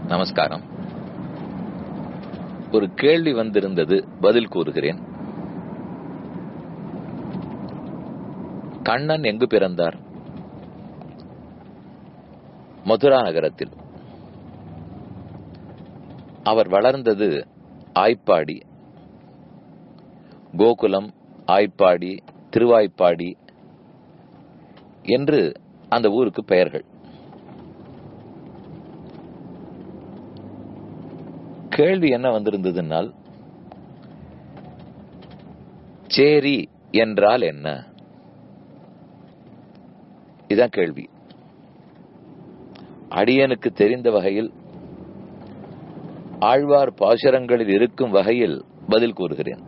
நமஸ்காரம் ஒரு கேள்வி வந்திருந்தது பதில் கூறுகிறேன் கண்ணன் எங்கு பிறந்தார் மதுரா நகரத்தில் அவர் வளர்ந்தது ஆய்ப்பாடி கோகுலம் ஆய்ப்பாடி திருவாய்ப்பாடி என்று அந்த ஊருக்கு பெயர்கள் கேள்வி என்ன வந்திருந்ததுனால் சேரி என்றால் என்ன இதான் கேள்வி அடியனுக்கு தெரிந்த வகையில் ஆழ்வார் பாசுரங்களில் இருக்கும் வகையில் பதில் கூறுகிறேன்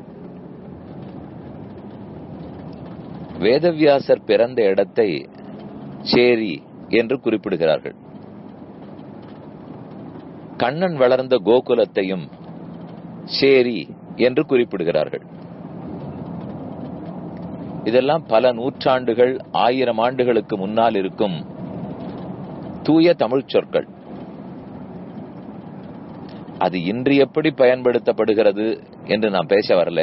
வேதவியாசர் பிறந்த இடத்தை சேரி என்று குறிப்பிடுகிறார்கள் கண்ணன் வளர்ந்த கோகுலத்தையும் சேரி என்று குறிப்பிடுகிறார்கள் இதெல்லாம் பல நூற்றாண்டுகள் ஆயிரம் ஆண்டுகளுக்கு முன்னால் இருக்கும் தூய தமிழ் சொற்கள் அது இன்று எப்படி பயன்படுத்தப்படுகிறது என்று நான் பேச வரல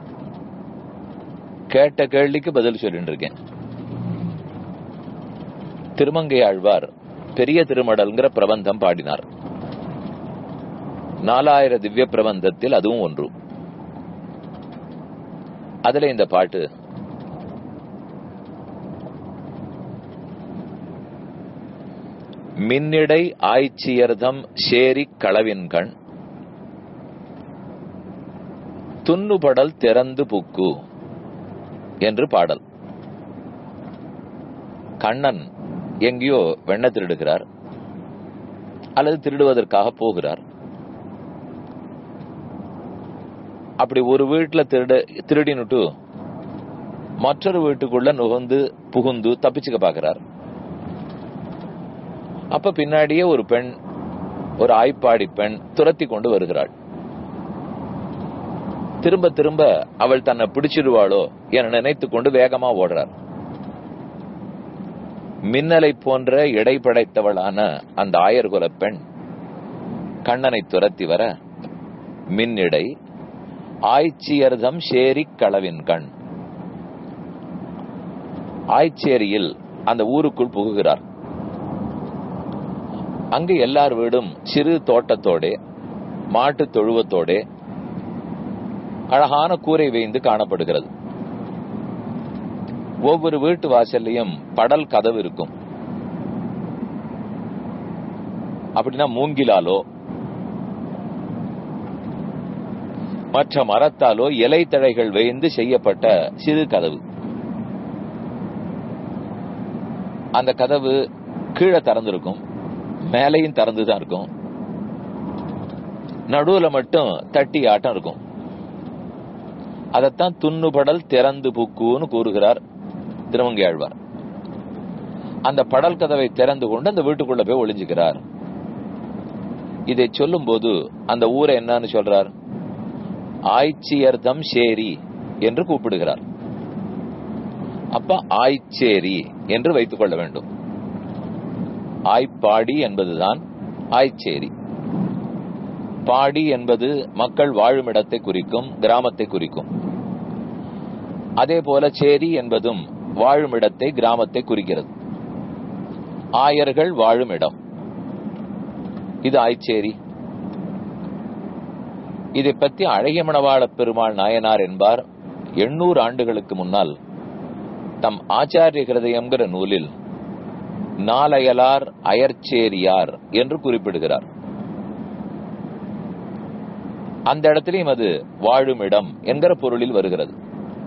கேட்ட கேள்விக்கு பதில் சொல்லிட்டு இருக்கேன் திருமங்கை ஆழ்வார் பெரிய திருமடல்ங்கிற பிரபந்தம் பாடினார் நாலாயிர திவ்ய பிரபந்தத்தில் அதுவும் ஒன்று அதுல இந்த பாட்டு மின்னிடை ஆய்ச்சியர்தம் சேரி களவின்கண் துன்னுபடல் திறந்து புக்கு என்று பாடல் கண்ணன் எங்கேயோ வெண்ண திருடுகிறார் அல்லது திருடுவதற்காக போகிறார் அப்படி ஒரு வீட்டுல திருட திருடினுட்டு மற்றொரு வீட்டுக்குள்ள நுகர்ந்து புகுந்து தப்பிச்சுக்க பாக்குறார் அப்ப பின்னாடியே ஒரு பெண் ஒரு ஆய்ப்பாடி பெண் துரத்தி கொண்டு வருகிறாள் திரும்ப திரும்ப அவள் தன்னை பிடிச்சிடுவாளோ என நினைத்து கொண்டு வேகமா ஓடுறார் மின்னலை போன்ற இடை படைத்தவளான அந்த ஆயர்குல பெண் கண்ணனை துரத்தி வர மின்னிடை ஆய்ச்சியர்தம் சேரி களவின் கண் ஆய்ச்சேரியில் அந்த ஊருக்குள் புகுகிறார் அங்கு எல்லார் வீடும் சிறு தோட்டத்தோட மாட்டு தொழுவத்தோட அழகான கூரை வேய்ந்து காணப்படுகிறது ஒவ்வொரு வீட்டு வாசல்லையும் படல் கதவு இருக்கும் அப்படின்னா மூங்கிலாலோ மற்ற மரத்தாலோ இலை தழைகள் வேய்ந்து செய்யப்பட்ட சிறு கதவு அந்த கதவு கீழே திறந்திருக்கும் மேலையும் திறந்துதான் இருக்கும் நடுவுல மட்டும் தட்டி ஆட்டம் இருக்கும் அதத்தான் துண்ணுபடல் திறந்து புக்குன்னு கூறுகிறார் திருமங்கையாழ்வார் அந்த படல் கதவை திறந்து கொண்டு அந்த வீட்டுக்குள்ள போய் ஒளிஞ்சுக்கிறார் இதை சொல்லும் போது அந்த ஊரை என்னன்னு சொல்றார் ஆய்ச்சியர்தம் சேரி என்று கூப்பிடுகிறார் அப்ப ஆய்ச்சேரி என்று வைத்துக் கொள்ள வேண்டும் ஆய்ப்பாடி என்பதுதான் ஆய்ச்சேரி பாடி என்பது மக்கள் வாழும் இடத்தை குறிக்கும் கிராமத்தை குறிக்கும் அதே போல சேரி என்பதும் வாழும் இடத்தை கிராமத்தை குறிக்கிறது ஆயர்கள் வாழும் இடம் இது ஆய்ச்சேரி இதை பற்றி அழகிய மணவாள பெருமாள் நாயனார் என்பார் எண்ணூறு ஆண்டுகளுக்கு முன்னால் தம் ஆச்சாரிய ஹிருதயம்ங்கிற நூலில் நாலயலார் அயர்ச்சேரியார் என்று குறிப்பிடுகிறார் அந்த இடத்திலையும் அது வாழும் இடம் என்கிற பொருளில் வருகிறது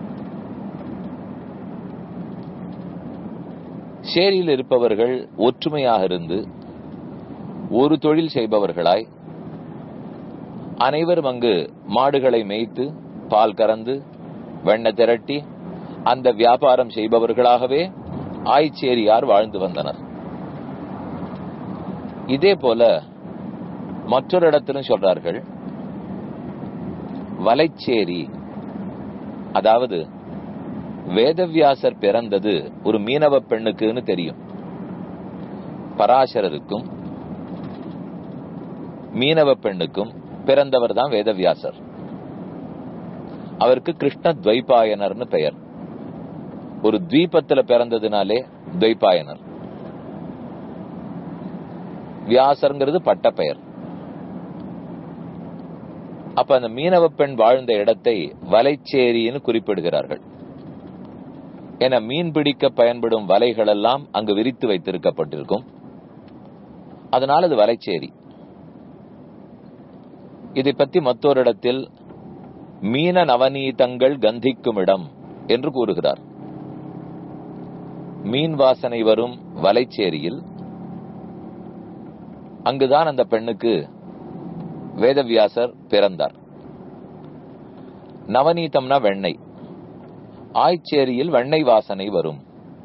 சேரியில் இருப்பவர்கள் ஒற்றுமையாக இருந்து ஒரு தொழில் செய்பவர்களாய் அனைவரும் அங்கு மாடுகளை மேய்த்து பால் கறந்து வெண்ண திரட்டி அந்த வியாபாரம் செய்பவர்களாகவே ஆய்ச்சேரியார் வாழ்ந்து வந்தனர் இதே போல மற்றொரு இடத்திலும் சொல்றார்கள் வலைச்சேரி அதாவது வேதவியாசர் பிறந்தது ஒரு மீனவ பெண்ணுக்குன்னு தெரியும் பராசரருக்கும் மீனவ பெண்ணுக்கும் பிறந்தவர் தான் வேதவியாசர் அவருக்கு கிருஷ்ண துவைபாயனர்னு பெயர் ஒரு தீபத்துல பிறந்ததுனாலே துவைபாயனர் வியாசர்ங்கிறது பட்ட பெயர் அப்ப அந்த மீனவ பெண் வாழ்ந்த இடத்தை வலைச்சேரின்னு குறிப்பிடுகிறார்கள் என மீன் பிடிக்க பயன்படும் வலைகள் எல்லாம் அங்கு விரித்து வைத்திருக்கப்பட்டிருக்கும் அதனால் அது வலைச்சேரி இதை பற்றி மற்றொரு இடத்தில் மீன நவநீதங்கள் கந்திக்கும் இடம் என்று கூறுகிறார் மீன் வாசனை வரும் வலைச்சேரியில் அங்குதான் அந்த பெண்ணுக்கு வேதவியாசர் பிறந்தார் நவநீதம்னா வெண்ணெய் ஆய்ச்சேரியில் வெண்ணெய் வாசனை வரும்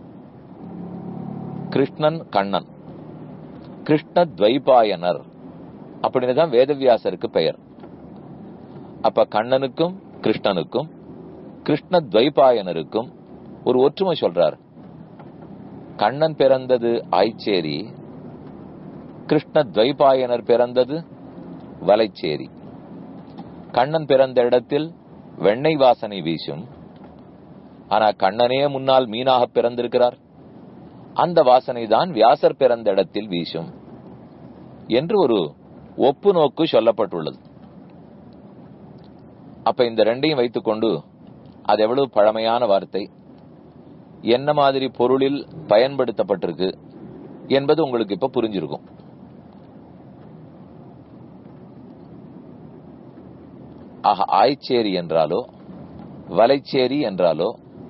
கிருஷ்ணன் கண்ணன் கிருஷ்ண துவைபாயனர் அப்படின்னு தான் வேதவியாசருக்கு பெயர் அப்ப கண்ணனுக்கும் கிருஷ்ணனுக்கும் கிருஷ்ண துவைபாயனருக்கும் ஒரு ஒற்றுமை சொல்றார் கண்ணன் பிறந்தது ஆய்ச்சேரி கிருஷ்ண துவைபாயனர் பிறந்தது வலைச்சேரி கண்ணன் பிறந்த இடத்தில் வெண்ணெய் வாசனை வீசும் ஆனா கண்ணனே முன்னால் மீனாக பிறந்திருக்கிறார் அந்த வாசனை தான் வியாசர் பிறந்த இடத்தில் வீசும் என்று ஒரு ஒப்பு நோக்கு சொல்லப்பட்டுள்ளது அப்ப இந்த ரெண்டையும் வைத்துக்கொண்டு அது எவ்வளவு பழமையான வார்த்தை என்ன மாதிரி பொருளில் பயன்படுத்தப்பட்டிருக்கு என்பது உங்களுக்கு இப்ப புரிஞ்சிருக்கும் ஆக ஆய்ச்சேரி என்றாலோ வலைச்சேரி என்றாலோ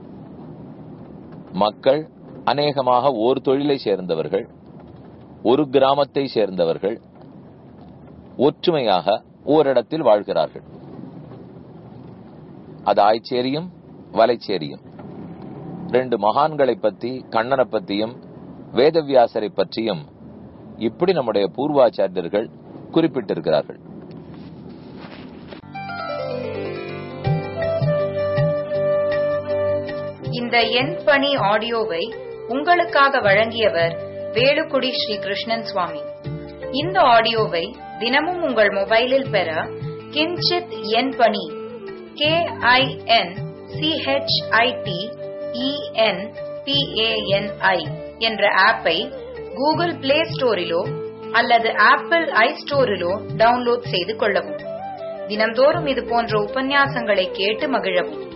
மக்கள் அநேகமாக ஒரு தொழிலை சேர்ந்தவர்கள் ஒரு கிராமத்தை சேர்ந்தவர்கள் ஒற்றுமையாக ஓரிடத்தில் வாழ்கிறார்கள் அது ஆய்ச்சேரியும் வலைச்சேரியும் ரெண்டு மகான்களை பத்தி கண்ணனை பத்தியும் வேதவியாசரை பற்றியும் இப்படி நம்முடைய பூர்வாச்சாரியர்கள் குறிப்பிட்டிருக்கிறார்கள் இந்த எண் பணி ஆடியோவை உங்களுக்காக வழங்கியவர் வேலுக்குடி ஸ்ரீ கிருஷ்ணன் சுவாமி இந்த ஆடியோவை தினமும் உங்கள் மொபைலில் பெற கிஞ்சித் எண் பணி கே ஐ என் சிஹெச்ஐடி இஎன் பிஏஎன்ஐ என்ற ஆப்பை கூகுள் பிளே ஸ்டோரிலோ அல்லது ஆப்பிள் ஐ ஸ்டோரிலோ டவுன்லோட் செய்து கொள்ளவும் தினம்தோறும் இது போன்ற உபன்யாசங்களை கேட்டு மகிழவும்